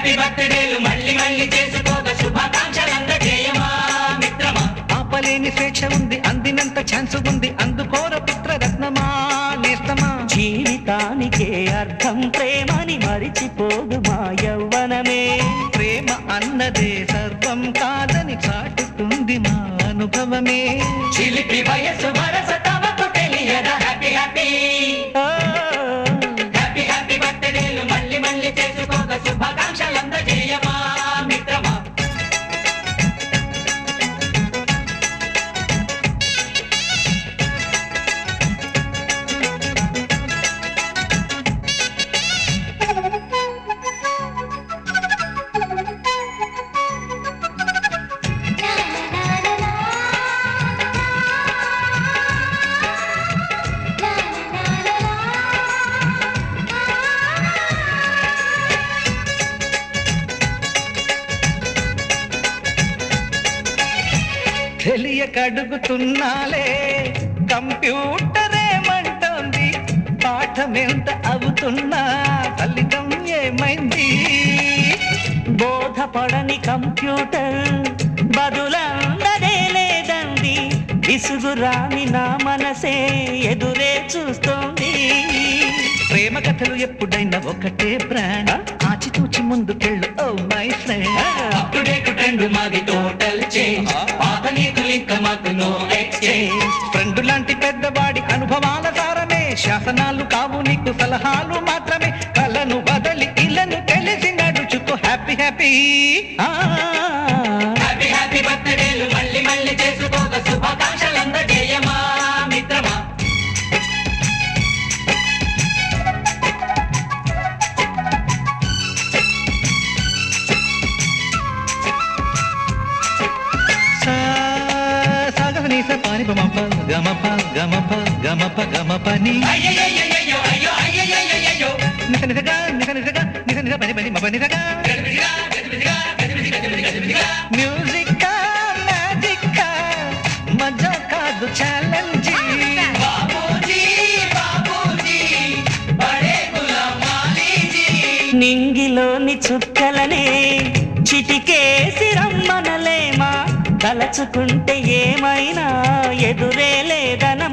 happy బర్త్డేలు మళ్ళీ మళ్ళీ చేసుకోక శుభాకాంక్షలంద చేయమా మిత్రమా ఆపలేని స్వేచ్ఛ ఉంది అందినంత ఛాన్స్ ఉంది అందుకోర పుత్ర రత్నమా నేస్తమా జీవితానికే అర్థం ప్రేమని మరిచిపోదు మా యవ్వనమే ప్రేమ అన్నదే సర్వం కాదని చాటుతుంది మా అనుభవమే చిలిపి వయసు వరస తమకు తెలియదా happy happy oh, happy happy బర్త్డేలు మళ్ళీ మళ్ళీ చేసుకోక శుభాకాంక్షలంద చేయమా మిత్రమా తెలియక అడుగుతున్నాలే కంప్యూటర్ ఏమంటోంది పాఠమెంత అవుతున్నా ఫలితం ఏమైంది బోధపడని కంప్యూటర్ బదులందరే లేదండి విసుగురాని నా మనసే ఎదురే చూస్తోంది ప్రేమ కథలు ఎప్పుడైనా ఒకటే బ్రాండ్ ఆచితూచి ముందుకెళ్ళు oh my friend up to date trend మాది టోటల్ చేంజ్ పాత నీతులు ఇంకా మాకు నో ఎక్స్చేంజ్ ఫ్రెండ్ లాంటి పెద్దవాడి అనుభవాల సారమే శాసనాలు కావు నీకు సలహాలు మాత్రమే కలను బదలి ఇలను తెలిసి నడుచుకో హ్యాపీ హ్యాపీ హ్యాపీ హ్యాపీ బర్త్డేలు మళ్ళీ మళ్ళీ చేసుకోక శుభాకాంక్షలంద చేయమా మిత్రమా సాగనీస పాని పమప గమప గమప గమప గమపని అయ్యయ్యయ్యయ్యో అయ్యో అయ్యయ్యయ్యయ్యో నిస నిసగా నిస నిసగా నిస నిస పని పని మప నిసగా గజిబిజిగా గజిబిజిగా గజిబిజి గజిబిజి గజిబిజిగా మ్యూజిక్ మ్యాజిక్ మజా కాదు ఛాలెంజ్ బాబూజీ బాబూజీ బడే గులాం మాలీజీ నింగిలోని చుక్కలనే చిటికేసి రమ్మనలేమా తలచుకుంటే ఏమైనా ఎదురే లేదన